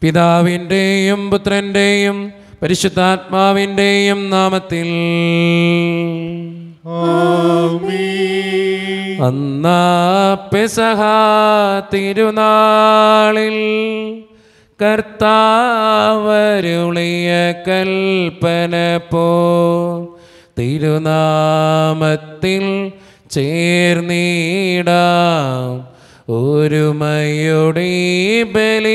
പിതാവിൻ്റെയും പുത്രൻ്റെയും പരിശുദ്ധാത്മാവിൻ്റെയും നാമത്തിൽ അന്നാ പെസഹ തിരുനാളിൽ കർത്താവരുളിയ കൽപ്പന പോ തിരുനാമത്തിൽ ചേർന്നിടാം ഒരുമയുടെ ബലി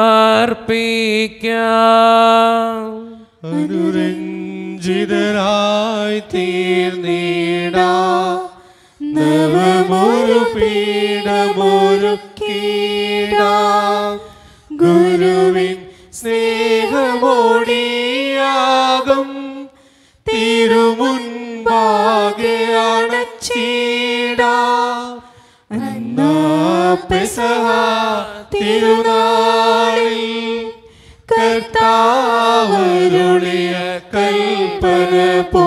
അർപ്പിക്കാം അനുരഞ്ജിതരായി തീർന്നിടാ നവമൊരു പീഠമൊരു കീടാ ഗുരുവിൻ സ്നേഹമോടിയാകും തിരുമുൻപാകെ അണച്ചീടാ അന്നാ പെസഹ തിരുനാളിൽ കർത്താവരുളിയ കൽപ്പന പോ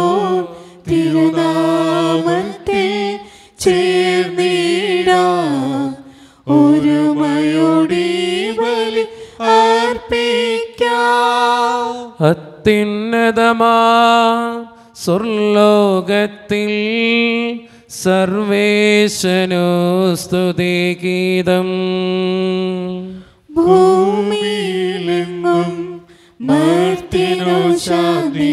തിരുനാമത്തിൽ ചേർന്നിടാ ഒരുമയോടി ബലി അർപ്പിക്കാം അത്യുന്നതമാ സ്വർലോകത്തിൽ സർവേശനു സ്തുതിഗീതം ഭൂമിയിലെങ്ങും മർത്തിനു ശാന്തി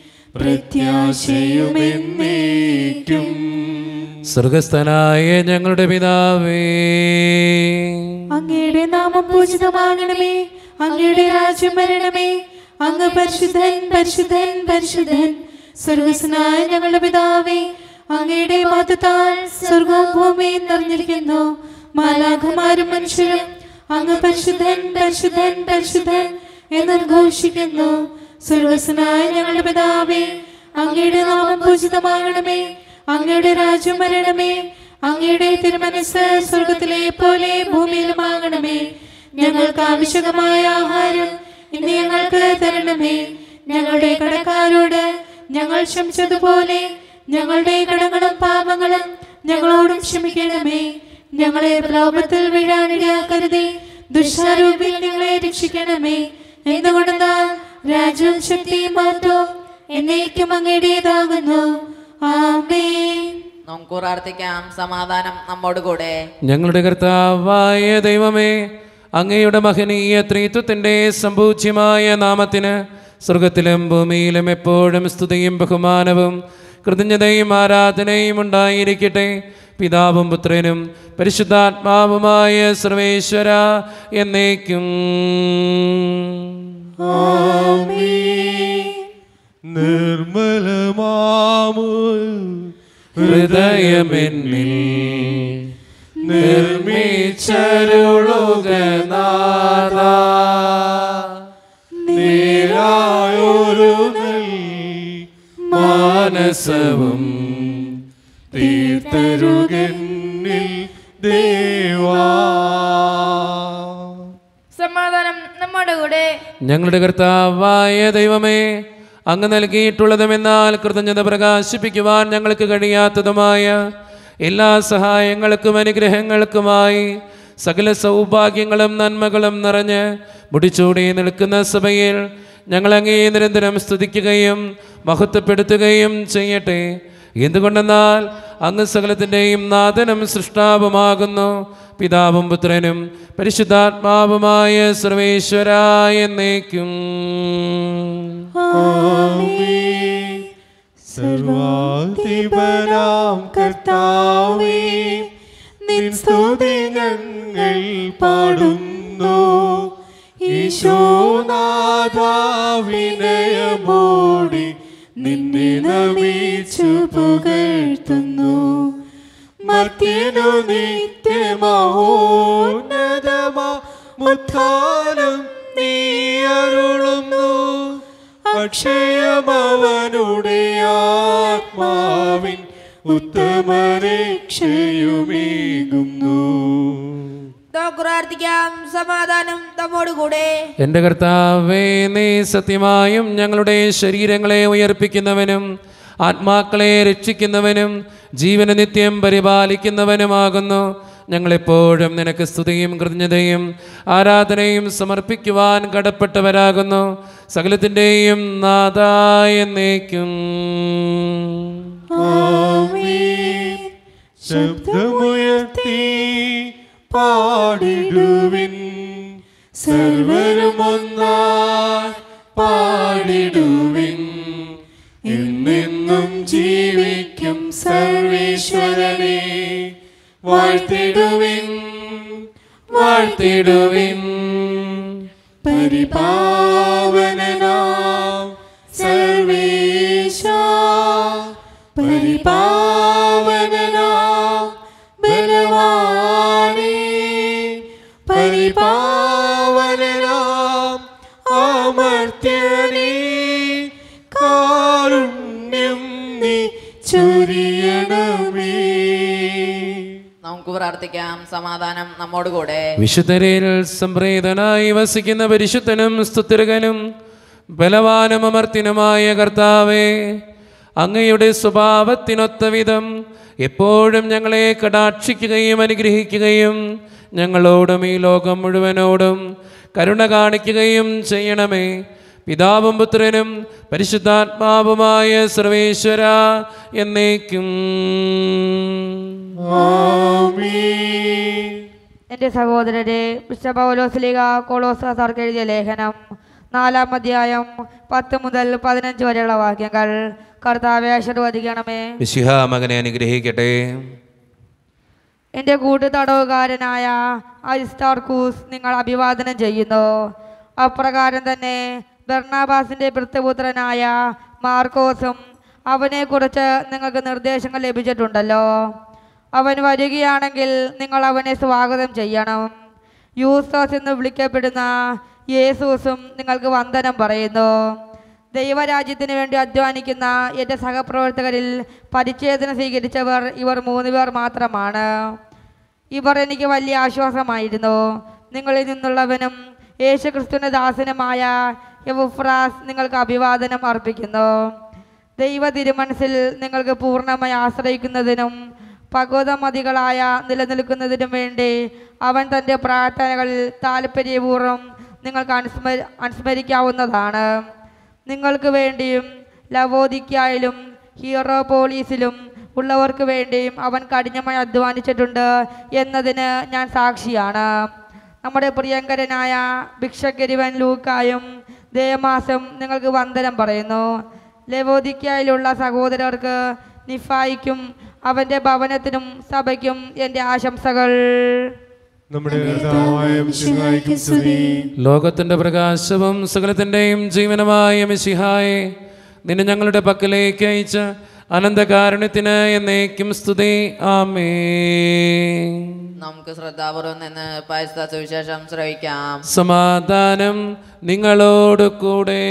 പ്രത്യാശയുമെന്നേക്കും സ്വർഗസ്ഥനായ ഞങ്ങളുടെ പിതാവേ അങ്ങയുടെ നാമം പൂജിതമാകണമേ അങ്ങയുടെ രാജ്യം വരണമേ അങ്ങ് പരിശുദ്ധൻ പരിശുദ്ധൻ പരിശുദ്ധൻ സ്വർഗസ്നായ ഞങ്ങളുടെ പിതാവേ അങ്ങയുടെ മതത്താൽ സ്വർഗവും ഭൂമിയും നിറഞ്ഞിരിക്കുന്നു മാലാഖമാരും മനുഷ്യരും അങ്ങ് പരിശുദ്ധൻ പരിശുദ്ധൻ പരിശുദ്ധൻ എന്ന് ഘോഷിക്കുന്നു സ്വർഗസ്നായ ഞങ്ങളുടെ പിതാവേ അങ്ങയുടെ നാമം പൂജിതമാകണമേ അങ്ങയുടെ രാജ്യം വരണമേ അങ്ങയുടെ തിരുമനസ് സ്വർഗത്തിലെ പോലെ ഭൂമിയിലുമാകണമേ ഞങ്ങൾക്ക് ആവശ്യകമായ ആഹാരം ഇന്ന് ഞങ്ങൾക്ക് തരണമേ ഞങ്ങളുടെ കടക്കാരോട് ഞങ്ങൾ ക്ഷമിച്ചതുപോലെ ഞങ്ങളുടെ കടങ്ങളും പാപങ്ങളും ഞങ്ങളോടും ക്ഷമിക്കണമേ ഞങ്ങളെ പ്രലോഭത്തിൽ വീഴാനിടയാക്കരുതേ ദുഷ്ടാരൂപിൽ ഞങ്ങളെ രക്ഷിക്കണമേ എന്തുകൊണ്ടെന്നാൽ രാജ്യവും ശക്തിയും മാറ്റവും എന്നേക്കും അങ്ങയുടേതാകുന്നു ആമേൻ നമുക്ക് പ്രാർത്ഥിക്കാം സമാധാനം നമ്മോട് കൂടെ ഞങ്ങളുടെ കർത്താവായ ദൈവമേ അങ്ങയുടെ മഹനീയ ത്രിത്വത്തിൻ്റെ സമ്പൂജ്യമായ നാമത്തിന് സ്വർഗത്തിലും ഭൂമിയിലും എപ്പോഴും സ്തുതിയും ബഹുമാനവും കൃതജ്ഞതയും ആരാധനയും ഉണ്ടായിരിക്കട്ടെ പിതാവും പുത്രനും പരിശുദ്ധാത്മാവുമായ സർവേശ്വര എന്നേക്കും നിർമ്മലമാമു ഹൃദയമെന്നിൽ നിർമ്മിച്ചരുളുക നാഥ നേരായൊരു നൽ മാനസവും തീർത്തരുകന്നിൽ ദേവാ സമാധാനം നമ്മുടെ കൂടെ ഞങ്ങളുടെ കർത്താവായ ദൈവമേ അങ്ങ് നൽകിയിട്ടുള്ളതുമെന്നാൽ കൃതജ്ഞത പ്രകാശിപ്പിക്കുവാൻ ഞങ്ങൾക്ക് കഴിയാത്തതുമായ എല്ലാ സഹായങ്ങൾക്കും അനുഗ്രഹങ്ങൾക്കുമായി സകല സൗഭാഗ്യങ്ങളും നന്മകളും നിറഞ്ഞ് മുടിച്ചൂടി നിൽക്കുന്ന സഭയിൽ ഞങ്ങൾ അങ്ങേ നിരന്തരം സ്തുതിക്കുകയും മഹത്വപ്പെടുത്തുകയും ചെയ്യട്ടെ എന്തുകൊണ്ടെന്നാൽ അങ്ങ് സകലത്തിൻ്റെയും നാഥനും സൃഷ്ടാവുമാകുന്നു പിതാവും പുത്രനും പരിശുദ്ധാത്മാവുമായ സർവേശ്വരായ എന്നേക്കും സർവാധിപനാം കർത്താവേ നിൻ സ്തുതി ഞങ്ങൾ പാടുന്നു ഈശോനാഥ വിനയമോടി നിന്നെ നമിച്ചു പുകഴ്ത്തുന്നു മർത്യനു നിത്യമഹോന്നതമാ മുത്ഥാനം നീ അരുളുന്നു അക്ഷയമവനുടെ ആത്മാവിൻ ഉത്തമരക്ഷയുമേകുന്നു നമുക്ക് പ്രാർത്ഥിക്കാം സമാധാനം നമ്മോട് കൂടെ എൻ്റെ കർത്താവേ നീ സത്യമായും ഞങ്ങളുടെ ശരീരങ്ങളെ ഉയർപ്പിക്കുന്നവനും ആത്മാക്കളെ രക്ഷിക്കുന്നവനും ജീവന നിത്യം പരിപാലിക്കുന്നവനുമാകുന്നു ഞങ്ങളെപ്പോഴും നിനക്ക് സ്തുതിയും കൃതജ്ഞതയും ആരാധനയും സമർപ്പിക്കുവാൻ കടപ്പെട്ടവരാകുന്നു സകലത്തിൻ്റെയും നാഥായ എന്നേക്കും ആമേൻ. ശബ്ദമുയർത്തി പാടിടുവിൻ സർവരും ഒന്നായി പാടിടുവിൻ എന്നെന്നും ജീവിക്കും സർവേശ്വരനെ വാഴ്ത്തിടുവിൻ വാഴ്ത്തിടുവിൻ പരിപാവനാം സർവേശ പരിപാവനാം ബലവാനേ പരിപാവനാം അമർത്യനേ കാരുണ്യം നീ ചൊരിയണമേ നമുക്ക് പ്രാർത്ഥിക്കാം സമാധാനം നമ്മോടുകൂടെ വിശുദ്ധരിൽ സംപ്രീതനായി വസിക്കുന്ന പരിശുദ്ധനും സ്തുതിരകനും ബലവാനും അമർത്തിനുമായ കർത്താവേ അങ്ങയുടെ സ്വഭാവത്തിനൊത്ത വിധം എപ്പോഴും ഞങ്ങളെ കടാക്ഷിക്കുകയും അനുഗ്രഹിക്കുകയും ഞങ്ങളോടും ഈ ലോകം മുഴുവനോടും കരുണ കാണിക്കുകയും ചെയ്യണമേ പിതാവും പുത്രനും പരിശുദ്ധാത്മാവുമായ സർവേശ്വര എന്നേക്കും ആമേൻ എൻ്റെ സഹോദരരെ വിശുദ്ധ പൗലോസ്ലിക കൊളോസാർക്ക് എഴുതിയ ലേഖനം നാലാം അധ്യായം പത്ത് മുതൽ പതിനഞ്ച് വരെയുള്ള വാക്യങ്ങൾ കർത്താവെ ആശീർവദിക്കണമേ വിശിഹ മകനെ അനുഗ്രഹിക്കട്ടെ എൻ്റെ കൂട്ടു തടവുകാരനായ അരിസ്റ്റാർക്കൂസ് നിങ്ങൾ അഭിവാദനം ചെയ്യുന്നു അപ്രകാരം തന്നെ ബർണാബാസിൻ്റെ വൃത്തപുത്രനായ മാർക്കോസും അവനെക്കുറിച്ച് നിങ്ങൾക്ക് നിർദ്ദേശങ്ങൾ ലഭിച്ചിട്ടുണ്ടല്ലോ അവൻ വരികയാണെങ്കിൽ നിങ്ങൾ അവനെ സ്വാഗതം ചെയ്യണം യൂസോസ് എന്ന് വിളിക്കപ്പെടുന്ന യേസൂസും നിങ്ങൾക്ക് വന്ദനം പറയുന്നു ദൈവരാജ്യത്തിന് വേണ്ടി അധ്വാനിക്കുന്ന എൻ്റെ സഹപ്രവർത്തകരിൽ പരിച്ഛേദന സ്വീകരിച്ചവർ ഇവർ മൂന്ന് പേർ മാത്രമാണ് ഇവർ എനിക്ക് വലിയ ആശ്വാസമായിരുന്നു നിങ്ങളിൽ നിന്നുള്ളവനും യേശുക്രിസ്തുവിൻ്റെ ദാസനുമായ യവുഫ്രാസ് നിങ്ങൾക്ക് അഭിവാദനം അർപ്പിക്കുന്നു ദൈവ തിരുമനസിൽ നിങ്ങൾക്ക് പൂർണ്ണമായി ആശ്രയിക്കുന്നതിനും പക്വതമതികളായ നിലനിൽക്കുന്നതിനും വേണ്ടി അവൻ തൻ്റെ പ്രാർത്ഥനകളിൽ താല്പര്യപൂർവ്വം നിങ്ങൾക്ക് അനുസ്മ അനുസ്മരിക്കാവുന്നതാണ് നിങ്ങൾക്ക് വേണ്ടിയും ലവോദിക്കായാലും ഹീറോപോളീസിലും ഉള്ളവർക്ക് വേണ്ടിയും അവൻ കഠിനമായി അധ്വാനിച്ചിട്ടുണ്ട് എന്നതിന് ഞാൻ സാക്ഷിയാണ് നമ്മുടെ പ്രിയങ്കരനായ ഭിക്ഷകരിവൻ ലൂക്കായും ദേമാസം നിങ്ങൾക്ക് വന്ദനം പറയുന്നു ലവോദിക്കായിലുള്ള സഹോദരർക്ക് നിഫായിക്കും അവൻ്റെ ഭവനത്തിനും സഭയ്ക്കും എൻ്റെ ആശംസകൾ നമ്മുടെ കർത്താവായ മിശിഹായ്ക്കും സ്തുതി ലോകത്തിന്റെ പ്രകാശവും സകലത്തിന്റെയും ജീവനമായ മിശിഹായെ നിന്നെ ഞങ്ങളുടെ പക്കലേക്ക് അയച്ച അനന്തകാരുണ്യത്തിന് എന്നേക്കും സ്തുതി ആമേ നമുക്ക് ശ്രദ്ധാപൂർവം നിന്ന് പരിശുദ്ധ സുവിശേഷം ശ്രവിക്കാം സമാധാനം നിങ്ങളോട് കൂടെ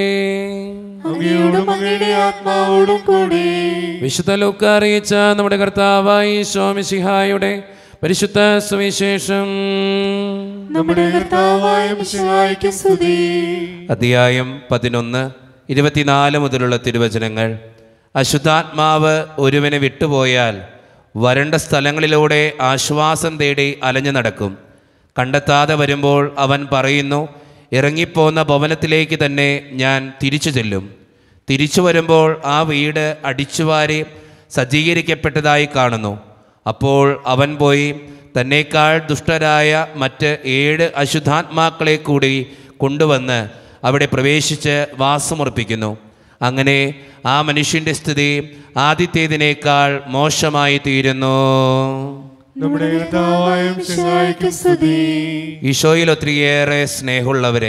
അങ്ങയോടും അങ്ങയുടെ ആത്മാവോടും കൂടി വിശുദ്ധ ലൂക്ക അറിയിച്ച നമ്മുടെ കർത്താവായി ശോമിശിഹായുടെ പരിശുദ്ധ സുവിശേഷം നമ്മുടെ കർത്താവായ മിശിഹായ്ക്കും സ്തുതി അധ്യായം പതിനൊന്ന് ഇരുപത്തിനാല് മുതലുള്ള തിരുവചനങ്ങൾ അശുദ്ധാത്മാവ് ഒരുവനെ വിട്ടുപോയാൽ വരണ്ട സ്ഥലങ്ങളിലൂടെ ആശ്വാസം തേടി അലഞ്ഞു നടക്കും കണ്ടെത്താതെ വരുമ്പോൾ അവൻ പറയുന്നു ഇറങ്ങിപ്പോന്ന ഭവനത്തിലേക്ക് തന്നെ ഞാൻ തിരിച്ചു ചെല്ലും തിരിച്ചു വരുമ്പോൾ ആ വീട് അടിച്ചുവാരി സജ്ജീകരിക്കപ്പെട്ടതായി കാണുന്നു അപ്പോൾ അവൻ പോയി തന്നേക്കാൾ ദുഷ്ടരായ മറ്റ് ഏഴ് അശുദ്ധാത്മാക്കളെ കൂടി കൊണ്ടുവന്ന് അവിടെ പ്രവേശിച്ച് വാസമുറപ്പിക്കുന്നു അങ്ങനെ ആ മനുഷ്യൻ്റെ സ്ഥിതി ആദ്യത്തേതിനേക്കാൾ മോശമായി തീരുന്നു നമ്മുടെ കർത്താവായ മിശിഹായ്ക്കും സ്തുതി ഈശോയിൽ ഒത്തിരിയേറെ സ്നേഹമുള്ളവരെ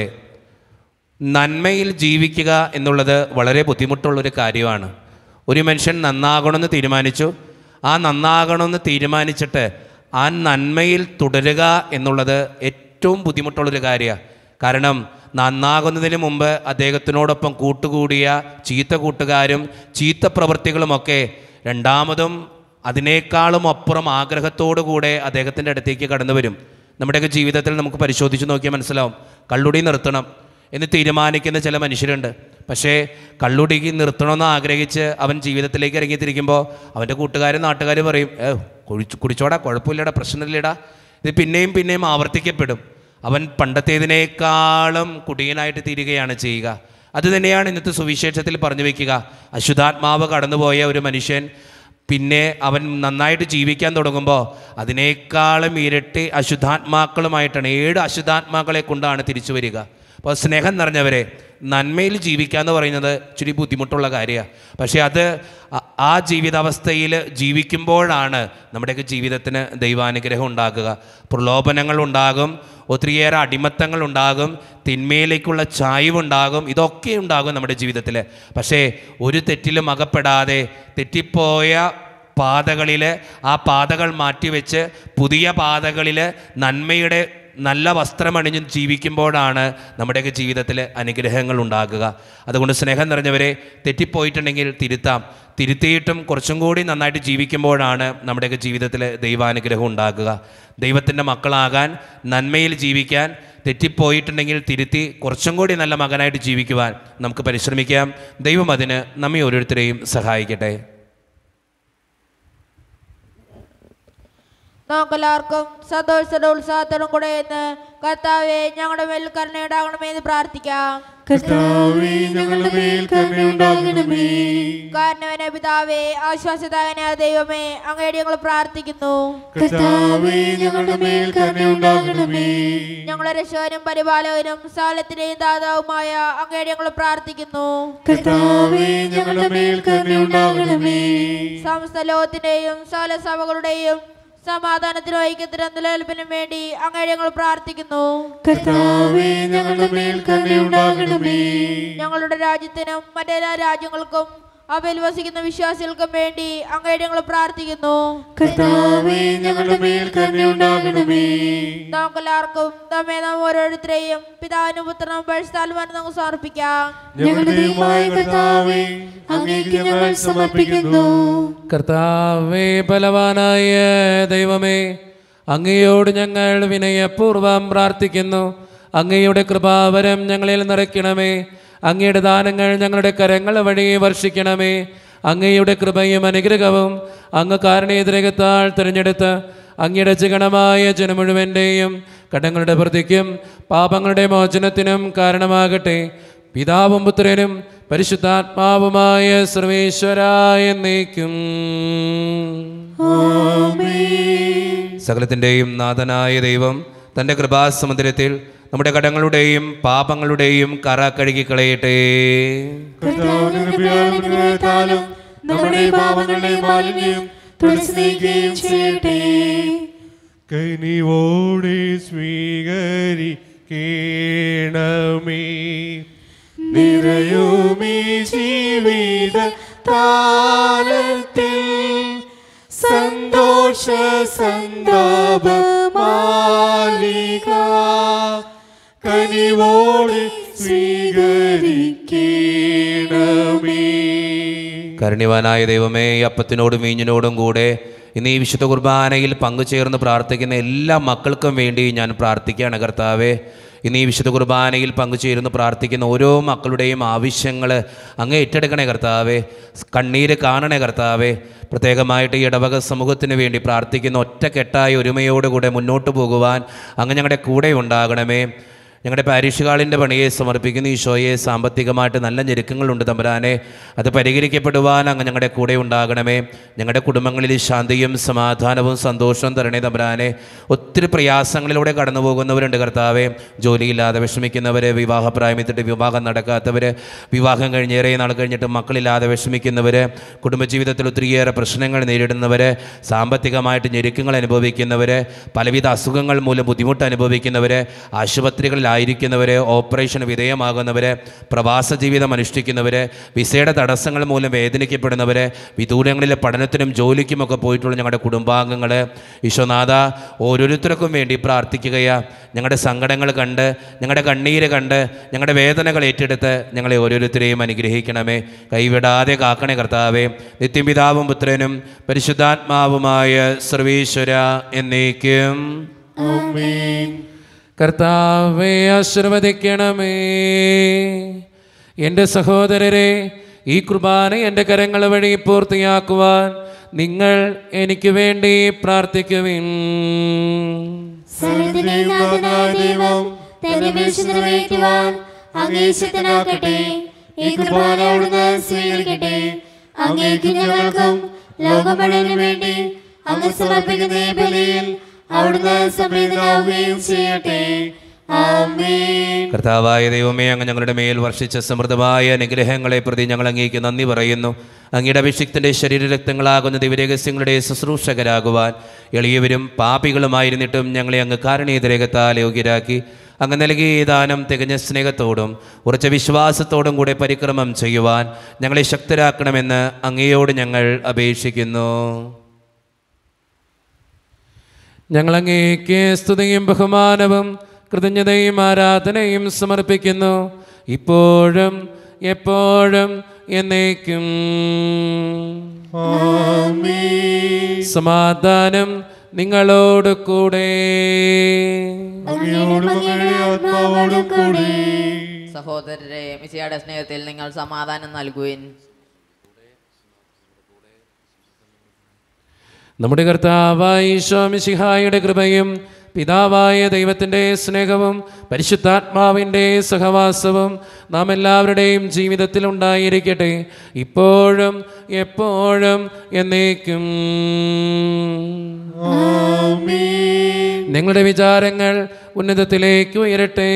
നന്മയിൽ ജീവിക്കുക എന്നുള്ളത് വളരെ ബുദ്ധിമുട്ടുള്ളൊരു കാര്യമാണ് ഒരു മനുഷ്യൻ നന്നാകണമെന്ന് തീരുമാനിച്ചു ആ നന്നാകണമെന്ന് തീരുമാനിച്ചിട്ട് ആ നന്മയിൽ തുടരുക എന്നുള്ളത് ഏറ്റവും ബുദ്ധിമുട്ടുള്ളൊരു കാര്യമാണ് കാരണം നന്നാകുന്നതിന് മുമ്പ് അദ്ദേഹത്തിനോടൊപ്പം കൂട്ടുകൂടിയ ചീത്ത കൂട്ടുകാരും ചീത്ത പ്രവൃത്തികളുമൊക്കെ രണ്ടാമതും അതിനേക്കാളും അപ്പുറം ആഗ്രഹത്തോടു കൂടെ അദ്ദേഹത്തിൻ്റെ അടുത്തേക്ക് കടന്നു വരും നമ്മുടെയൊക്കെ ജീവിതത്തിൽ നമുക്ക് പരിശോധിച്ച് നോക്കിയാൽ മനസ്സിലാവും കള്ളുടി നിർത്തണം എന്ന് തീരുമാനിക്കുന്ന ചില മനുഷ്യരുണ്ട് പക്ഷേ കള്ളുടിക്ക് നിർത്തണമെന്ന് ആഗ്രഹിച്ച് അവൻ ജീവിതത്തിലേക്ക് ഇറങ്ങിത്തിരിക്കുമ്പോൾ അവൻ്റെ കൂട്ടുകാരും നാട്ടുകാരും പറയും ഏ കുഴിച്ചു കുടിച്ചോടാ കുഴപ്പമില്ലടാ പ്രശ്നമില്ലടാ ഇത് പിന്നെയും പിന്നെയും ആവർത്തിക്കപ്പെടും അവൻ പണ്ടത്തേതിനേക്കാളും കുടിയനായിട്ട് തീരുകയാണ് ചെയ്യുക അതുതന്നെയാണ് ഇന്നത്തെ സുവിശേഷത്തിൽ പറഞ്ഞു വയ്ക്കുക അശുദ്ധാത്മാവ് കടന്നുപോയ ഒരു മനുഷ്യൻ പിന്നെ അവൻ നന്നായിട്ട് ജീവിക്കാൻ തുടങ്ങുമ്പോൾ അതിനേക്കാളും ഇരട്ടി അശുദ്ധാത്മാക്കളുമായിട്ടാണ് ഏഴ് അശുദ്ധാത്മാക്കളെ കൊണ്ടാണ് തിരിച്ചു വരിക അപ്പോൾ സ്നേഹം നിറഞ്ഞവരെ നന്മയിൽ ജീവിക്കുക എന്ന് പറയുന്നത് ഇച്ചിരി ബുദ്ധിമുട്ടുള്ള കാര്യമാണ് പക്ഷേ അത് ആ- ആ ജീവിതാവസ്ഥയിൽ ജീവിക്കുമ്പോഴാണ് നമ്മുടെയൊക്കെ ജീവിതത്തിന് ദൈവാനുഗ്രഹം ഉണ്ടാകുക പ്രലോഭനങ്ങൾ ഉണ്ടാകും ഒത്തിരിയേറെ അടിമത്തങ്ങൾ ഉണ്ടാകും തിന്മയിലേക്കുള്ള ചായ്വുണ്ടാകും ഇതൊക്കെ ഉണ്ടാകും നമ്മുടെ ജീവിതത്തിൽ പക്ഷേ ഒരു തെറ്റിലും അകപ്പെടാതെ തെറ്റിപ്പോയ പാതകളിൽ ആ പാതകൾ മാറ്റിവെച്ച് പുതിയ പാതകളിൽ നന്മയുടെ നല്ല വസ്ത്രമണിഞ്ഞ് ജീവിക്കുമ്പോഴാണ് നമ്മുടെയൊക്കെ ജീവിതത്തിൽ അനുഗ്രഹങ്ങൾ ഉണ്ടാകുക അതുകൊണ്ട് സ്നേഹം നിറഞ്ഞവരെ തെറ്റിപ്പോയിട്ടുണ്ടെങ്കിൽ തിരുത്താം തിരുത്തിയിട്ടും കുറച്ചും കൂടി നന്നായിട്ട് ജീവിക്കുമ്പോഴാണ് നമ്മുടെയൊക്കെ ജീവിതത്തിൽ ദൈവാനുഗ്രഹം ഉണ്ടാകുക ദൈവത്തിൻ്റെ മക്കളാകാൻ നന്മയിൽ ജീവിക്കാൻ തെറ്റിപ്പോയിട്ടുണ്ടെങ്കിൽ തിരുത്തി കുറച്ചും കൂടി നല്ല മകനായിട്ട് ജീവിക്കുവാൻ നമുക്ക് പരിശ്രമിക്കാം ദൈവം അതിന് നമ്മെ ഓരോരുത്തരെയും സഹായിക്കട്ടെ നമുക്കെല്ലാവർക്കും സന്തോഷത്തോടും ഉത്സാഹത്തോടും കൂടെ എന്ന് കർത്താവെ ഞങ്ങളുടെ മേൽ കരുണയുണ്ടാകണമെന്ന് പ്രാർത്ഥിക്കാം കർത്താവേ ഞങ്ങളുടെ മേൽ കരുണയുണ്ടാകണമേ കാരണവന പിതാവേ ആശ്വാസദായന ദൈവമേ അങ്ങയുടെ ഞങ്ങൾ പ്രാർത്ഥിക്കുന്നു കർത്താവേ ഞങ്ങളുടെ മേൽ കരുണയുണ്ടാകണമേ ഞങ്ങളുടെ രക്ഷകനും പരിപാലകനും സാലത്തിന്റെയും ദാതാവുമായ അങ്ങയുടെ ഞങ്ങൾ പ്രാർത്ഥിക്കുന്നു കർത്താവേ ഞങ്ങളുടെ മേൽ കരുണയുണ്ടാകണമേ സമസ്ത ലോകത്തിന്റെയും സകല സഭകളുടെയും സമാധാനത്തിനും ഐക്യത്തിനും നിലനിൽപ്പിനും വേണ്ടി അങ്ങയുടെ ഞങ്ങൾ പ്രാർത്ഥിക്കുന്നു കർത്താവേ ഞങ്ങളുടെ മേൽ കരുണയുണ്ടാകണമേ ഞങ്ങളുടെ രാജ്യത്തിനും മറ്റെല്ലാ രാജ്യങ്ങൾക്കും അവയിൽ വസിക്കുന്ന വിശ്വാസികൾക്കും വേണ്ടി അങ്ങയുടെ ഞങ്ങൾ പ്രാർത്ഥിക്കുന്നു കർത്താവേ ഞങ്ങളുടെ മേൽ കരുണയുണ്ടാകണമേ നമുക്കെല്ലാവർക്കും നമ്മെ നാം ഓരോരുത്തരെയും പിതാവിനും പുത്രനും പരിശുദ്ധാത്മാവിനും നമുക്ക് സമർപ്പിക്കാം ഞങ്ങളുടെ ദൈവമായ കർത്താവേ അങ്ങേക്ക് ഞങ്ങൾ സമർപ്പിക്കുന്നു കർത്താവേ ബലവാനായ ദൈവമേ അങ്ങയോട് ഞങ്ങൾ വിനയപൂർവം പ്രാർത്ഥിക്കുന്നു അങ്ങയുടെ കൃപാവരം ഞങ്ങളിൽ നിറയ്ക്കണമേ അങ്ങയുടെ ദാനങ്ങൾ ഞങ്ങളുടെ കരങ്ങൾ വഴി വർഷിക്കണമേ അങ്ങയുടെ കൃപയും അനുഗ്രഹവും അങ്ങ് കാരണേതരകത്താൽ തിരഞ്ഞെടുത്ത് അങ്ങയുടെ ചികണമായ ജനം മുഴുവൻ്റെയും കടങ്ങളുടെ പ്രതിക്കും പാപങ്ങളുടെ മോചനത്തിനും കാരണമാകട്ടെ പിതാവും പുത്രനും പരിശുദ്ധാത്മാവുമായ സർവേശ്വരായ എന്നേക്കും സകലത്തിൻ്റെയും നാഥനായ ദൈവം തൻ്റെ കൃപാസമുദ്രത്തിൽ നമ്മുടെ കടങ്ങളുടെയും പാപങ്ങളുടെയും കറ കഴുകിക്കളയട്ടെ കർത്താവിന്റെ കൃപയാലും അനുഗ്രഹത്താലും നമ്മുടെ പാപങ്ങളുടെ മാലിന്യം തുടച്ചു നീക്കുകയും ചെയ്യട്ടെ കനിവോടെ സ്വീകരിക്കണമേ നിറയുമേ ജീവിത താലത്തിൽ സന്തോഷ സന്താപ മാലിക കനിവോടെ സ്വീകരിക്കണമേ കരുണ്യവാനായ ദൈവമേ ഈ അപ്പത്തിനോടും വീഞ്ഞിനോടും കൂടെ ഇന്ന് ഈ വിശുദ്ധ കുർബാനയിൽ പങ്കുചേർന്ന് പ്രാർത്ഥിക്കുന്ന എല്ലാ മക്കൾക്കും വേണ്ടി ഞാൻ പ്രാർത്ഥിക്കുകയാണ് കർത്താവേ ഇന്ന് ഈ വിശുദ്ധ കുർബാനയിൽ പങ്കുചേരുന്ന് പ്രാർത്ഥിക്കുന്ന ഓരോ മക്കളുടെയും ആവശ്യങ്ങൾ അങ്ങ് ഏറ്റെടുക്കണേ കർത്താവേ കണ്ണീര് കാണണേ കർത്താവേ പ്രത്യേകമായിട്ട് ഈ ഇടവക സമൂഹത്തിന് വേണ്ടി പ്രാർത്ഥിക്കുന്ന ഒറ്റക്കെട്ടായ ഒരുമയോടുകൂടെ മുന്നോട്ട് പോകുവാൻ അങ്ങ് ഞങ്ങളുടെ കൂടെ ഉണ്ടാകണമേ ഞങ്ങളുടെ പാരീഷുകാളിൻ്റെ പണിയെ സമർപ്പിക്കുന്ന ഈശോയെ സാമ്പത്തികമായിട്ട് നല്ല ഞെരുക്കങ്ങളുണ്ട് തമ്പുരാനെ അത് പരിഹരിക്കപ്പെടുവാൻ അങ്ങ് ഞങ്ങളുടെ കൂടെ ഉണ്ടാകണമേ ഞങ്ങളുടെ കുടുംബങ്ങളിൽ ശാന്തിയും സമാധാനവും സന്തോഷവും തരണേ തമ്പുരാനെ ഒത്തിരി പ്രയാസങ്ങളിലൂടെ കടന്നു പോകുന്നവരുണ്ട് കർത്താവെ ജോലിയില്ലാതെ വിഷമിക്കുന്നവർ വിവാഹപ്രായമെത്തിട്ട് വിവാഹം നടക്കാത്തവർ വിവാഹം കഴിഞ്ഞേറെ നാൾ കഴിഞ്ഞിട്ട് മക്കളില്ലാതെ വിഷമിക്കുന്നവർ കുടുംബജീവിതത്തിൽ ഒത്തിരിയേറെ പ്രശ്നങ്ങൾ നേരിടുന്നവർ സാമ്പത്തികമായിട്ട് ഞെരുക്കങ്ങൾ അനുഭവിക്കുന്നവർ പലവിധ അസുഖങ്ങൾ മൂലം ബുദ്ധിമുട്ട് അനുഭവിക്കുന്നവർ ആശുപത്രികളിലായിരിക്കുന്നവർ ഓപ്പറേഷന് വിധേയമാകുന്നവർ പ്രവാസ ജീവിതം അനുഷ്ഠിക്കുന്നവർ വിസയുടെ തടസ്സങ്ങൾ മൂലം വേദനിക്കപ്പെടുന്നവർ വിദൂരങ്ങളിലെ പഠനത്തിനും ജോലിക്കുമൊക്കെ പോയിട്ടുള്ള ഞങ്ങളുടെ കുടുംബാംഗങ്ങൾ ഈശോനാഥ ഓരോരുത്തർക്കും വേണ്ടി പ്രാർത്ഥിക്കുകയാ ഞങ്ങളുടെ സങ്കടങ്ങൾ കണ്ട് ഞങ്ങളുടെ കണ്ണീര് കണ്ട് ഞങ്ങളുടെ വേദനകൾ ഏറ്റെടുത്ത് ഞങ്ങളെ ഓരോരുത്തരെയും അനുഗ്രഹിക്കണമേ കൈവിടാതെ കാക്കണേ കർത്താവേ നിത്യപിതാവും പുത്രനും പരിശുദ്ധാത്മാവുമായ സർവീശ്വര എന്നേക്കും ആമേൻ കർത്താവെ ആശീർവദിക്കണമേ എൻ്റെ സഹോദരരെ ഈ കുർബാന എൻ്റെ കരങ്ങൾ വഴി പൂർത്തിയാക്കുവാൻ നിങ്ങൾ എനിക്ക് വേണ്ടി പ്രാർത്ഥിക്കുവിൻ സർവ്വത്തിനെ നാഥനായ ദൈവം തന്റെ വീഴ്ച നിറവേറ്റുവാൻ അങ്ങേശത്തിനാക്കട്ടെ ഈ കുർബാന അവിടുന്ന് സ്വീകരിക്കട്ടെ അങ്ങേക്ക് ഞങ്ങൾക്കും ലോകമഴവിന് വേണ്ടി അങ്ങ് സമർപ്പിക്കുന്ന ഈ ബലിയിൽ അവിടുന്ന് സംപ്രീതനാവുകയും ചെയ്യട്ടെ ആമേൻ കർത്താവായ ദൈവമേ അങ്ങ് ഞങ്ങളുടെ മേൽ വർഷിച്ച സമൃദ്ധമായ അനുഗ്രഹങ്ങളെ പ്രതി ഞങ്ങൾ അങ്ങേക്ക് നന്ദി പറയുന്നു അങ്ങയുടെ അഭിഷിക്തന്റെ ശരീരരക്തങ്ങളാകുന്ന ദിവരഹസ്യങ്ങളുടെ ശുശ്രൂഷകരാകുവാൻ എളിയവരും പാപികളുമായിരുന്നിട്ടും ഞങ്ങളെ അങ്ങ് കാരണീയതരകത്താൽ യോഗ്യരാക്കി അങ്ങ് നൽകിയ ഈ ദാനം തികഞ്ഞ സ്നേഹത്തോടും ഉറച്ച വിശ്വാസത്തോടും കൂടെ പരിക്രമം ചെയ്യുവാൻ ഞങ്ങളെ ശക്തരാക്കണമെന്ന് അങ്ങയോട് ഞങ്ങൾ അപേക്ഷിക്കുന്നു ഞങ്ങൾ അങ്ങേക്ക് സ്തുതിയും ബഹുമാനവും കൃതജ്ഞതയും ആരാധനയും സമർപ്പിക്കുന്നു ഇപ്പോഴും എപ്പോഴും എന്നേക്കും സമാധാനം നിങ്ങളോട് കൂടെ അങ്ങയോടും അങ്ങയുടെ ആത്മാവോടും കൂടി സഹോദരരെ മിസിയുടെ സ്നേഹത്തിൽ നിങ്ങൾ സമാധാനം നൽകുവിൻ നമ്മുടെ കർത്താവായ ഈശോമിശിഹായുടെ കൃപയും പിതാവായ ദൈവത്തിൻ്റെ സ്നേഹവും പരിശുദ്ധാത്മാവിൻ്റെ സഹവാസവും നാം എല്ലാവരുടെയും ജീവിതത്തിൽ ഉണ്ടായിരിക്കട്ടെ ഇപ്പോഴും എപ്പോഴും എന്നേക്കും നിങ്ങളുടെ വിചാരങ്ങൾ ഉന്നതത്തിലേക്ക് ഉയരട്ടെ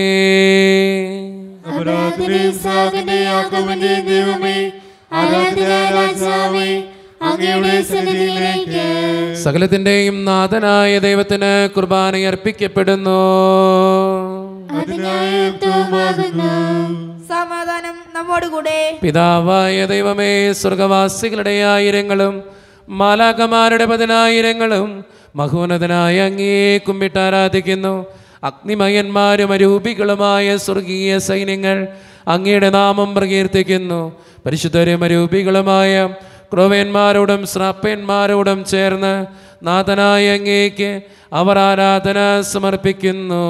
അപരാധനെ സാഗന്റെ ആഗമന്റെ ദൈവമേ ആരാധന രാജാവേ അങ്ങയുടെ സന്നിധിയിലേക്ക് സകലത്തിൻ്റെയും നാഥനായ ദൈവത്തിന് കുർബാന അർപ്പിക്കപ്പെടുന്നു അതിനായി യുക്തവുമാകുന്നു സമാധാനം നമ്മോടുകൂടെ പിതാവായ ദൈവമേ സ്വർഗവാസികളുടെ ആയിരങ്ങളും മാലാകമാരുടെ പതിനായിരങ്ങളും മഹോന്നതനായ അങ്ങേ കുമ്പിട്ട് ആരാധിക്കുന്നു അഗ്നിമയന്മാരും അരൂപികളുമായ സ്വർഗീയ സൈന്യങ്ങൾ അങ്ങയുടെ നാമം പ്രകീർത്തിക്കുന്നു പരിശുദ്ധരും അരൂപികളുമായ ക്രോവേന്മാരോടും ശ്രാപ്പന്മാരോടും ചേർന്ന് നാഥനായ അങ്ങേക്ക് അവർ ആരാധന സമർപ്പിക്കുന്നു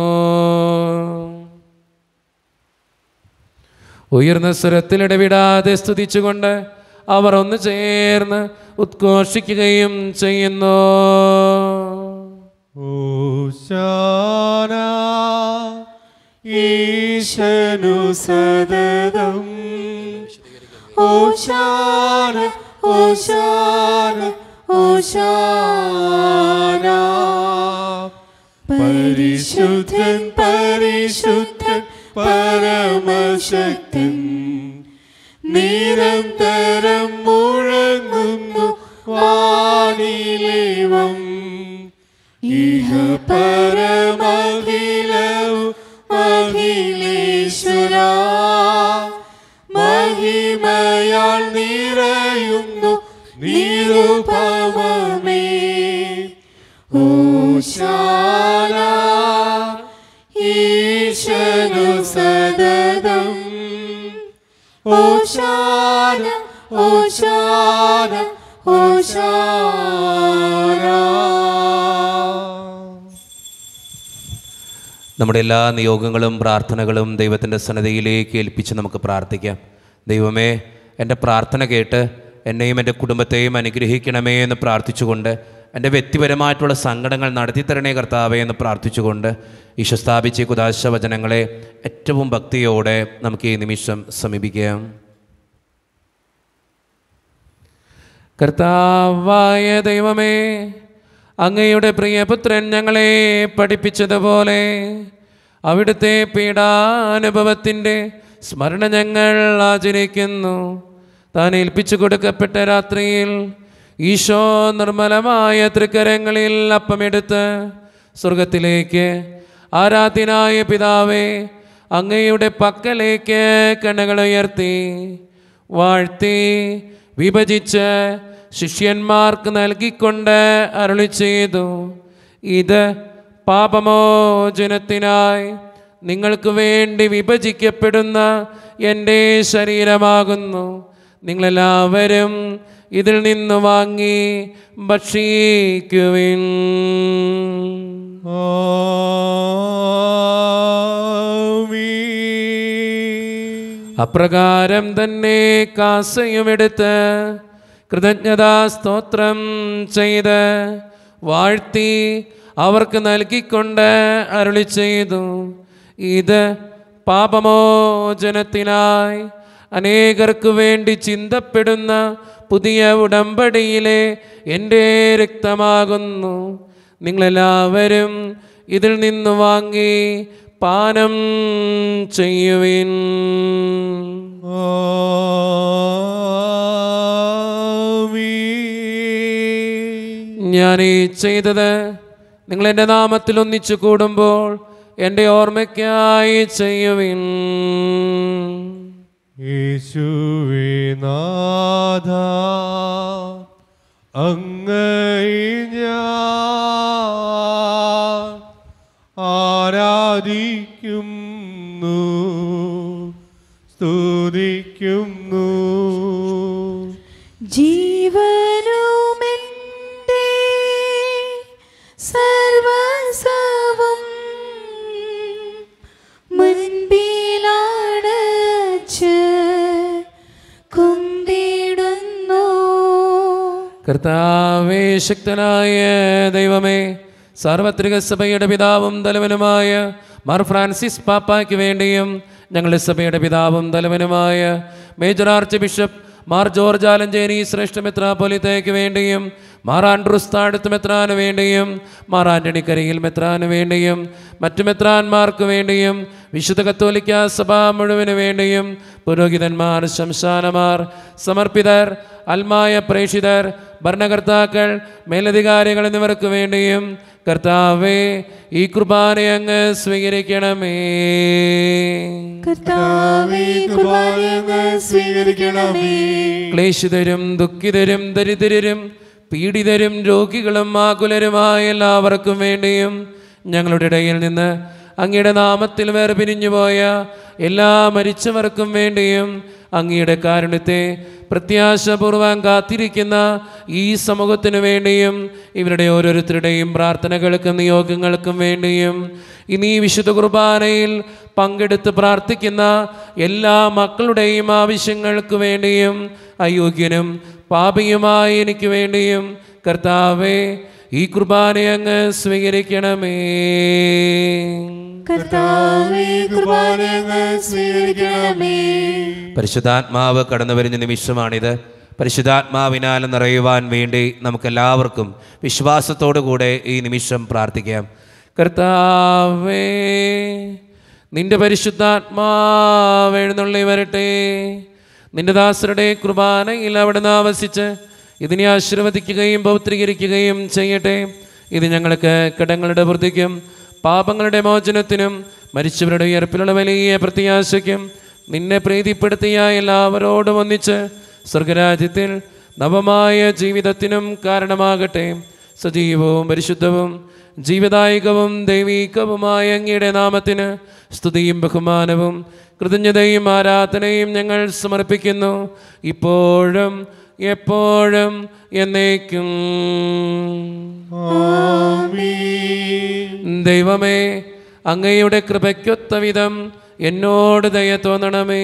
ഉയർന്ന സ്വരത്തിൽ ഇടവിടാതെ സ്തുതിച്ചുകൊണ്ട് അവർ ഒന്ന് ചേർന്ന് ഉദ്ഘോഷിക്കുകയും ചെയ്യുന്നു ഓശാന ഈശനു സതതം ഓശാന ഓശാന ഓശാന പരിശുദ്ധൻ പരിശുദ്ധൻ പരമശക്തൻ നിരന്തരം മുഴങ്ങുന്നു വാനിലേവം ഇഹ പരമഖിലവും അഖിലേശ്വര മഹിമയാൽ നിറയുന്നു നിരുപമമേ ഓശാന ഈശനു സതതം ഓശാന ഓശാന ഓശാന നമ്മുടെ എല്ലാ നിയോഗങ്ങളും പ്രാർത്ഥനകളും ദൈവത്തിൻ്റെ സന്നദ്ധയിലേക്ക് ഏൽപ്പിച്ച് നമുക്ക് പ്രാർത്ഥിക്കാം ദൈവമേ എൻ്റെ പ്രാർത്ഥന കേട്ട് എന്നെയും എൻ്റെ കുടുംബത്തെയും അനുഗ്രഹിക്കണമേ എന്ന് പ്രാർത്ഥിച്ചുകൊണ്ട് എൻ്റെ വ്യക്തിപരമായിട്ടുള്ള സങ്കടങ്ങൾ നടത്തി തരണേ കർത്താവേ എന്ന് പ്രാർത്ഥിച്ചുകൊണ്ട് ഈശോ സ്ഥാപിച്ച ഈ കുദാശ വചനങ്ങളെ ഏറ്റവും ഭക്തിയോടെ നമുക്ക് ഈ നിമിഷം സമീപിക്കാം കർത്താവായ ദൈവമേ അങ്ങയുടെ പ്രിയപുത്രൻ ഞങ്ങളെ പഠിപ്പിച്ചതുപോലെ അവിടുത്തെ പീഡാനുഭവത്തിൻ്റെ സ്മരണ ഞങ്ങൾ ആചരിക്കുന്നു താൻ ഏൽപ്പിച്ചു കൊടുക്കപ്പെട്ട രാത്രിയിൽ ഈശോ നിർമ്മലമായ തൃക്കരങ്ങളിൽ അപ്പമെടുത്ത് സ്വർഗത്തിലേക്ക് ആരാധ്യനായ പിതാവേ അങ്ങയുടെ പക്കലേക്ക് കണ്ണുകൾ ഉയർത്തി വാഴ്ത്തി വിഭജിച്ച് ശിഷ്യന്മാർക്ക് നൽകിക്കൊണ്ട് അരുളി ചെയ്തു ഇത് പാപമോചനത്തിനായി നിങ്ങൾക്ക് വേണ്ടി വിഭജിക്കപ്പെടുന്ന എൻ്റെ ശരീരമാകുന്നു നിങ്ങളെല്ലാവരും ഇതിൽ നിന്ന് വാങ്ങി ഭക്ഷിക്കുവിൻ ആ അപ്രകാരം തന്നെ കാസയുമെടുത്ത് കൃതജ്ഞതാ സ്തോത്രം ചെയ്ത് വാഴ്ത്തി അവർക്ക് നൽകിക്കൊണ്ട് അരുളി ചെയ്തു ഇത് പാപമോചനത്തിനായി അനേകർക്ക് വേണ്ടി ചിന്തപ്പെടുന്ന പുതിയ ഉടമ്പടിയിലെ എൻ്റെ രക്തമാകുന്നു നിങ്ങളെല്ലാവരും ഇതിൽ നിന്ന് വാങ്ങി പാനം ചെയ്യുവിൻ ആമീൻ. ഞാൻ ഈ ചെയ്തത് നിങ്ങൾ എൻ്റെ നാമത്തിൽ ഒന്നിച്ചു കൂടുമ്പോൾ എൻ്റെ ഓർമ്മയ്ക്കായി ചെയ്യുവിൻ യേശുവേ നാഥ അങ്ങൈ ഞാൻ ആരാധിക്കുന്നു സ്തുതിക്കുന്നു ജീവനുമെൻ്റെ സർവസവും മുൻപിലാടച്ച് കുമ്പിടുന്നു കർത്താവേ ശക്തനായ ദൈവമേ സാർവത്രിക സഭയുടെ പിതാവും തലവനുമായ മാർ ഫ്രാൻസിസ് പാപ്പായ്ക്ക് വേണ്ടിയും ഞങ്ങളുടെ സഭയുടെ പിതാവും തലവനുമായ major archbishop Mar George Alencherry ശ്രേഷ്ഠ മെത്രാപ്പൊലിത്തയ്ക്ക് വേണ്ടിയും മാർ ആൻഡ്രൂസ് താഴത്ത് മെത്രാന് വേണ്ടിയും മാർ ആന്റണി കരിയിൽ മെത്രാന് വേണ്ടിയും മറ്റു മെത്രാന്മാർക്ക് വേണ്ടിയും വിശുദ്ധ കത്തോലിക്ക സഭ മുഴുവന് വേണ്ടിയും പുരോഹിതന്മാർ ശംശാനമാർ സമർപ്പിതർ അൽമായ പ്രേഷിതർ ഭരണകർത്താക്കൾ മേലധികാരികൾ എന്നിവർക്ക് വേണ്ടിയും കർത്താവേ ഈ കുർബാന അങ്ങ് സ്വീകരിക്കണമേ കർത്താവേ കുർബാനയങ്ങ് സ്വീകരിക്കണമേ ക്ലേശിതരും ദുഃഖിതരും ദരിദ്രരും പീഡിതരും രോഗികളും ആകുലരുമായ എല്ലാവർക്കും വേണ്ടിയും ഞങ്ങളുടെ ഇടയിൽ നിന്ന് അങ്ങയുടെ നാമത്തിൽ വേർപിരിഞ്ഞുപോയ എല്ലാ മരിച്ചവർക്കും വേണ്ടിയും അങ്ങയുടെ കാരുണ്യത്തെ പ്രത്യാശപൂർവം കാത്തിരിക്കുന്ന ഈ സമൂഹത്തിനു വേണ്ടിയും ഇവരുടെ ഓരോരുത്തരുടെയും പ്രാർത്ഥനകൾക്കും നിയോഗങ്ങൾക്കും വേണ്ടിയും ഇനി വിശുദ്ധ കുർബാനയിൽ പങ്കെടുത്ത് പ്രാർത്ഥിക്കുന്ന എല്ലാ മക്കളുടെയും ആവശ്യങ്ങൾക്ക് വേണ്ടിയും അയോഗ്യനും പാപിയുമായ എനിക്ക് വേണ്ടിയും കർത്താവേ ഈ കുർബാന അങ്ങ് സ്വീകരിക്കണമേ കർത്താവേ കുർബാനയങ്ങ് സ്വീകരിക്കണമേ പരിശുദ്ധാത്മാവ് കടന്നു വരുന്ന നിമിഷമാണിത് പരിശുദ്ധാത്മാവിനാൽ നിറയുവാൻ വേണ്ടി നമുക്കെല്ലാവർക്കും വിശ്വാസത്തോടു കൂടെ ഈ നിമിഷം പ്രാർത്ഥിക്കാം കർത്താവേ നിന്റെ പരിശുദ്ധാത്മാവ് എഴുന്നള്ളി വരട്ടെ നിന്റെ ദാസരുടെ കുർബാനയിൽ അവിടുന്ന് ആവസിച്ച് ഇതിനെ ആശീർവദിക്കുകയും പൗത്രീകരിക്കുകയും ചെയ്യട്ടെ ഇത് ഞങ്ങൾക്ക് കടങ്ങളുടെ വൃദ്ധിക്കും പാപങ്ങളുടെ മോചനത്തിനും മരിച്ചവരുടെ ഉയർപ്പിലുള്ള വലിയ പ്രത്യാശയ്ക്കും നിന്നെ പ്രീതിപ്പെടുത്തിയ എല്ലാവരോടും ഒന്നിച്ച് സ്വർഗരാജ്യത്തിൽ നവമായ ജീവിതത്തിനും കാരണമാകട്ടെ സജീവവും പരിശുദ്ധവും ജീവദായകവും ദൈവീകവുമായ അങ്ങയുടെ നാമത്തിന് സ്തുതിയും ബഹുമാനവും കൃതജ്ഞതയും ആരാധനയും ഞങ്ങൾ സമർപ്പിക്കുന്നു ഇപ്പോഴും എപ്പോഴും എന്നേക്കും ദൈവമേ അങ്ങയുടെ കൃപയ്ക്കൊത്ത വിധം എന്നോട് ദയ തോന്നണമേ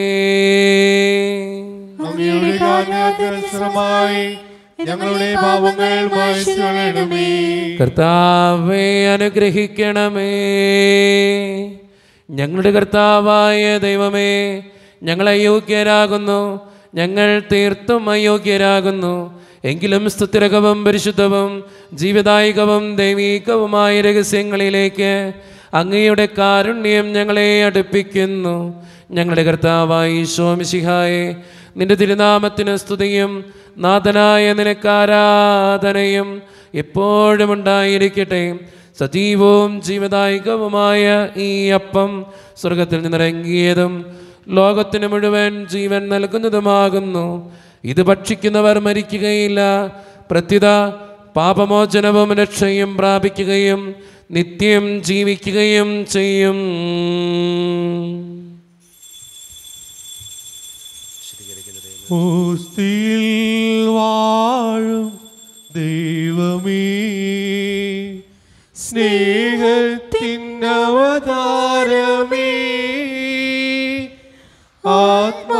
അങ്ങയുടെ കാരണാന്തരമായി ഞങ്ങളുടെ പാപങ്ങൾ മായ്ച്ചു കളയണമേ കർത്താവെ അനുഗ്രഹിക്കണമേ ഞങ്ങളുടെ കർത്താവായ ദൈവമേ ഞങ്ങൾ അയോഗ്യരാകുന്നു ഞങ്ങൾ തീർത്തും അയോഗ്യരാകുന്നു എങ്കിലും സ്തുതിരകവും പരിശുദ്ധവും ജീവദായകവും ദൈവീകവുമായ രഹസ്യങ്ങളിലേക്ക് അങ്ങയുടെ കാരുണ്യം ഞങ്ങളെ അടുപ്പിക്കുന്നു ഞങ്ങളുടെ കർത്താവായി ശോമിശിഹായെ നിന്റെ തിരുനാമത്തിന് സ്തുതിയും നാഥനായ നിനക്കാരാധനയും എപ്പോഴും ഉണ്ടായിരിക്കട്ടെ സജീവവും ജീവദായകവുമായ ഈ അപ്പം സ്വർഗത്തിൽ നിന്നിറങ്ങിയതും ലോകത്തിന് മുഴുവൻ ജീവൻ നൽകുന്നതുമാകുന്നു ഇത് ഭക്ഷിക്കുന്നവർ മരിക്കുകയില്ല പ്രത്യുത പാപമോചനവും രക്ഷയും പ്രാപിക്കുകയും നിത്യം ജീവിക്കുകയും ചെയ്യും ഓസ്തിയിൽ വാഴും ദൈവമേ സ്നേഹത്തിനവതാരമേ ആത്മാ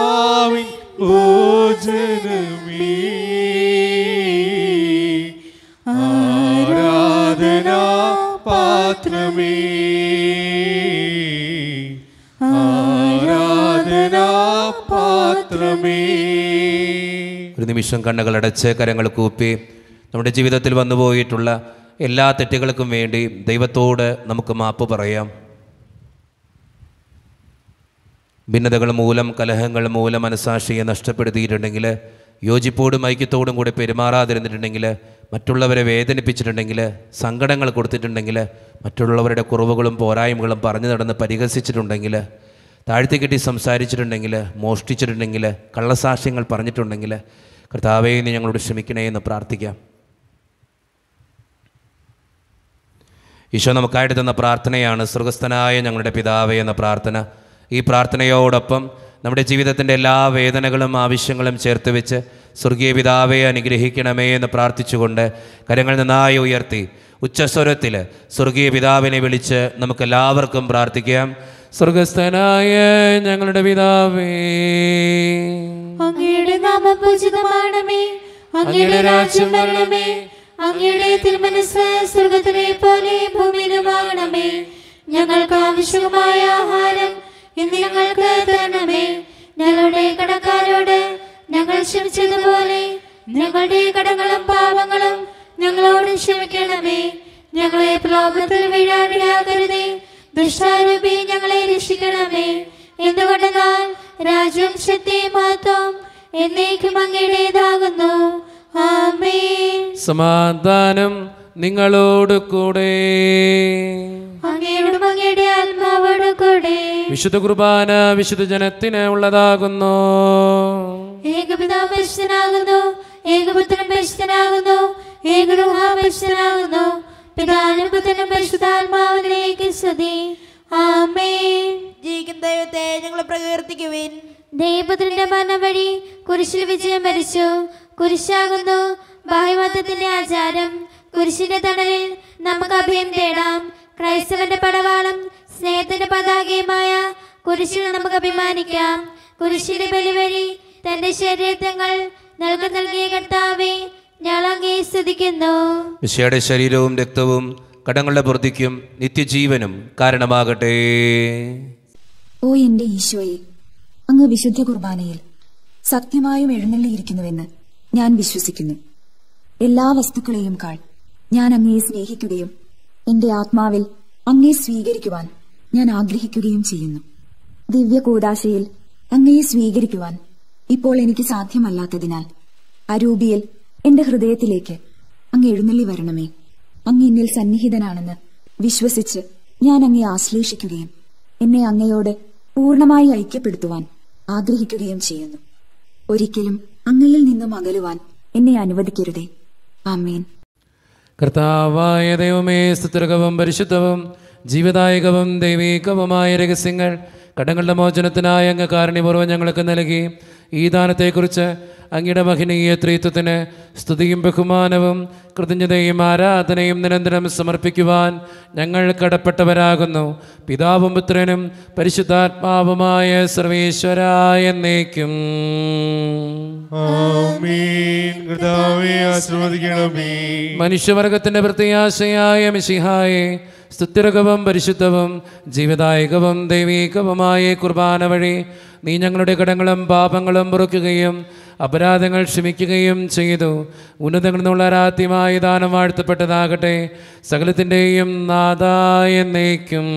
പാത്രമേ ആരാധനാ പാത്രമേ ഒരു നിമിഷം കണ്ണുകൾ അടച്ച് കരങ്ങൾ കൂപ്പി നമ്മുടെ ജീവിതത്തിൽ വന്നുപോയിട്ടുള്ള എല്ലാ തെറ്റുകൾക്കും വേണ്ടി ദൈവത്തോട് നമുക്ക് മാപ്പ് പറയാം ഭിന്നതകൾ മൂലം കലഹങ്ങൾ മൂലം മനസാക്ഷിയെ നഷ്ടപ്പെടുത്തിയിട്ടുണ്ടെങ്കിൽ യോജിപ്പോടും ഐക്യത്തോടും കൂടി പെരുമാറാതിരുന്നിട്ടുണ്ടെങ്കിൽ മറ്റുള്ളവരെ വേദനിപ്പിച്ചിട്ടുണ്ടെങ്കിൽ സങ്കടങ്ങൾ കൊടുത്തിട്ടുണ്ടെങ്കിൽ മറ്റുള്ളവരുടെ കുറവുകളും പോരായ്മകളും പറഞ്ഞു നടന്ന് പരിഹസിച്ചിട്ടുണ്ടെങ്കിൽ താഴ്ത്തിക്കെട്ടി സംസാരിച്ചിട്ടുണ്ടെങ്കിൽ മോഷ്ടിച്ചിട്ടുണ്ടെങ്കിൽ കള്ളസാക്ഷ്യങ്ങൾ പറഞ്ഞിട്ടുണ്ടെങ്കിൽ കർത്താവേ നീ ഞങ്ങളോട് ക്ഷമിക്കണേ എന്ന് പ്രാർത്ഥിക്കാം ഈശോ നമുക്കായിട്ട് തന്ന പ്രാർത്ഥനയാണ് സ്വർഗസ്ഥനായ ഞങ്ങളുടെ പിതാവേ എന്ന പ്രാർത്ഥന ഈ പ്രാർത്ഥനയോടൊപ്പം നമ്മുടെ ജീവിതത്തിൻ്റെ എല്ലാ വേദനകളും ആവശ്യങ്ങളും ചേർത്ത് വെച്ച് സ്വർഗീയ പിതാവെ അനുഗ്രഹിക്കണമേ എന്ന് പ്രാർത്ഥിച്ചുകൊണ്ട് കരങ്ങൾ നന്നായി ഉയർത്തി ഉച്ചസ്വരത്തിൽ സ്വർഗീയ പിതാവിനെ വിളിച്ച് നമുക്കെല്ലാവർക്കും പ്രാർത്ഥിക്കാം സ്വർഗസ്ഥനായ ഞങ്ങളുടെ പിതാവേ അങ്ങയുടെ നാമം പൂജിതമാണമേ അങ്ങയുടെ രാജ്യം വരണമേ അങ്ങയുടെ തിരുമനസ് സ്വർഗത്തിലെ പോലെ ഭൂമിയിലുമാകണമേ ഞങ്ങൾക്ക് ആവശ്യമായ ആഹാരം ഇന്ന് ഞങ്ങൾക്ക് തരണമേ ഞങ്ങളുടെ കടക്കാരോട് ഞങ്ങൾ ക്ഷമിച്ചതുപോലെ ഞങ്ങളുടെ കടങ്ങളും പാപങ്ങളും ഞങ്ങളോട് ക്ഷമിക്കണമേ ഞങ്ങളെ പ്രലോഭത്തിൽ വീഴാടിയാകരുതേ ദുഷ്ടാരൂപി ഞങ്ങളെ രക്ഷിക്കണമേ എന്തുകൊണ്ടെന്നാൽ രാജ്യം ശക്തി മഹത്വം എന്നേക്കും അങ്ങയുടേതാകുന്നു ആമേൻ സമാധാനം നിങ്ങളോട് കൂടെ അങ്ങയോടും അങ്ങയുടെ ആത്മാവോട് കൂടെ വിശുദ്ധ കുർബാന വിശുദ്ധ ജനത്തിന് ഉള്ളതാകുന്നു ഏകപിതാവ് പരിശുദ്ധനാകുന്നു ഏകപുത്രൻ പരിശുദ്ധനാകുന്നു ഏകരൂഹ പരിശുദ്ധനാകുന്നു പിതാനും പുത്രനും പരിശുദ്ധാത്മാവിലേക്ക് സ്തുതി ആമേൻ ജീവിക്കുന്ന ദൈവത്തെ ഞങ്ങൾ പ്രകീർത്തിക്കുവിൻ ദൈവപുത്രന്റെ മരണം വഴി കുരിശിൽ വിജയം വരിച്ചു കുരിശാകുന്നു ബാഹ്യമതത്തിന്റെ ആചാരം കുരിശിന്റെ തണലിൽ നമുക്ക് അഭയം തേടാം ക്രൈസ്തവന്റെ പടവാളം സ്നേഹത്തിന്റെ പതാകയുമായ കുരിശിൽ നമുക്ക് അഭിമാനിക്കാം കുരിശിന്റെ ബലി വഴി തന്റെ ശരീരത്തങ്ങൾ നൽകി നൽകിയ കർത്താവെ ഞങ്ങൾ അങ്ങേ സ്തുതിക്കുന്നു മിശയുടെ ശരീരവും രക്തവും കടങ്ങളുടെ പൂർത്തിക്കും നിത്യജീവനും കാരണമാകട്ടെ ഓ എന്റെ ഈശോയെ അങ്ങ് വിശുദ്ധ കുർബാനയിൽ സത്യമായും എഴുന്നള്ളിയിരിക്കുന്നുവെന്ന് ഞാൻ വിശ്വസിക്കുന്നു എല്ലാ വസ്തുക്കളെയും കാൾ ഞാൻ അങ്ങയെ സ്നേഹിക്കുകയും എന്റെ ആത്മാവിൽ അങ്ങയെ സ്വീകരിക്കുവാൻ ഞാൻ ആഗ്രഹിക്കുകയും ചെയ്യുന്നു ദിവ്യ കൂടാശയിൽ അങ്ങയെ സ്വീകരിക്കുവാൻ ഇപ്പോൾ എനിക്ക് സാധ്യമല്ലാത്തതിനാൽ അരൂപിയിൽ എന്റെ ഹൃദയത്തിലേക്ക് അങ്ങ് എഴുന്നള്ളി വരണമേ അങ്ങ് എന്നിൽ സന്നിഹിതനാണെന്ന് വിശ്വസിച്ച് ഞാൻ അങ്ങയെ ആശ്ലേഷിക്കുകയും എന്നെ അങ്ങയോട് പൂർണ്ണമായി ഐക്യപ്പെടുത്തുവാൻ ആഗ്രഹിക്കുകയും ചെയ്യുന്നു ഒരിക്കലും അങ്ങയിൽ നിന്നും അകലുവാൻ എന്നെ അനുവദിക്കരുതേ ആമേൻ കർത്താവായ ദൈവമേ സ്തുതിർഗവും പരിശുദ്ധവും ജീവദായകവും ദൈവീകവുമായ രഹസ്യങ്ങൾ കടങ്ങളുടെ മോചനത്തിനായ അങ്ങ് കാരുണ്യപൂർവ്വം ഞങ്ങൾക്ക് നൽകി ഈ ദാനത്തെക്കുറിച്ച് അങ്ങയുടെ മഹനീയ ത്രീത്വത്തിന് സ്തുതിയും ബഹുമാനവും കൃതജ്ഞതയും ആരാധനയും നിരന്തരം സമർപ്പിക്കുവാൻ ഞങ്ങൾ കടപ്പെട്ടവരാകുന്നു പിതാവും പുത്രനും പരിശുദ്ധാത്മാവുമായ സർവേശ്വരായ എന്നേക്കും ആമീൻ കർത്താവെ ആശീർവദിക്കണമേ മനുഷ്യവർഗത്തിന്റെ പ്രത്യാശയായ മിശിഹായെ സ്തുത്യർഗവും പരിശുദ്ധവും ജീവദായകവും ദൈവീകവുമായ കുർബാന വഴി നീ ഞങ്ങളുടെ കടങ്ങളും പാപങ്ങളും പൊറുക്കുകയും അപരാധങ്ങൾ ക്ഷമിക്കുകയും ചെയ്തു ഉന്നതങ്ങളിൽ നിന്നുള്ള ആരാധ്യമായ ദാനം വാഴ്ത്തപ്പെട്ടതാകട്ടെ സകലത്തിൻ്റെയും നാദായ എന്നേക്കും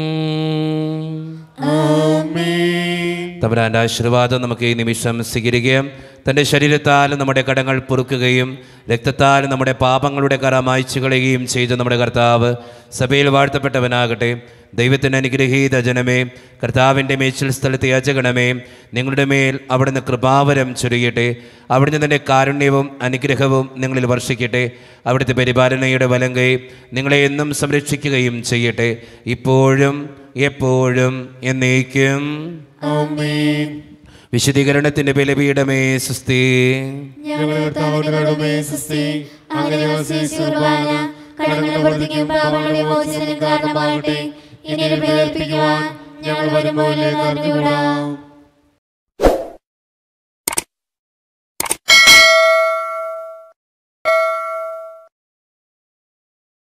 തമ്പുരാൻ്റെ ആശീർവാദം നമുക്ക് ഈ നിമിഷം സ്വീകരിക്കുകയും തൻ്റെ ശരീരത്താൽ നമ്മുടെ കടങ്ങൾ പൊറുക്കുകയും രക്തത്താൽ നമ്മുടെ പാപങ്ങളുടെ കറ മായ്ച്ചു കളയുകയും ചെയ്ത നമ്മുടെ കർത്താവ് സഭയിൽ വാഴ്ത്തപ്പെട്ടവനാകട്ടെ ദൈവത്തിന് അനുഗ്രഹീത ജനമേ കർത്താവിൻ്റെ മേച്ചിൽ സ്ഥലത്ത് യാചകണമേ നിങ്ങളുടെ മേൽ അവിടുന്ന് കൃപാവരം ചൊരിയട്ടെ അവിടുന്ന് തൻ്റെ കാരുണ്യവും അനുഗ്രഹവും നിങ്ങളിൽ വർഷിക്കട്ടെ അവിടുത്തെ പരിപാലനയുടെ വലങ്കை നിങ്ങളെ എന്നും സംരക്ഷിക്കുകയും ചെയ്യട്ടെ ഇപ്പോഴും എപ്പോഴും എന്നേക്കും ആമീൻ വിശദീകരണത്തിന്റെ ബലപീഠമേ സുസ്ഥി ഞങ്ങളുടെ കർത്താവിന്റെ കടമേ സുസ്തി അങ്ങനെ വസിച്ച കുർബാന കടങ്ങളുടെ പ്രവർത്തിക്കും പാപങ്ങളുടെ മോചനം കാരണമാകട്ടെ ഇനി പ്രേരിപ്പിക്കുവാൻ ഞങ്ങൾ വരുമ്പോൾ അറിഞ്ഞുകൂടാം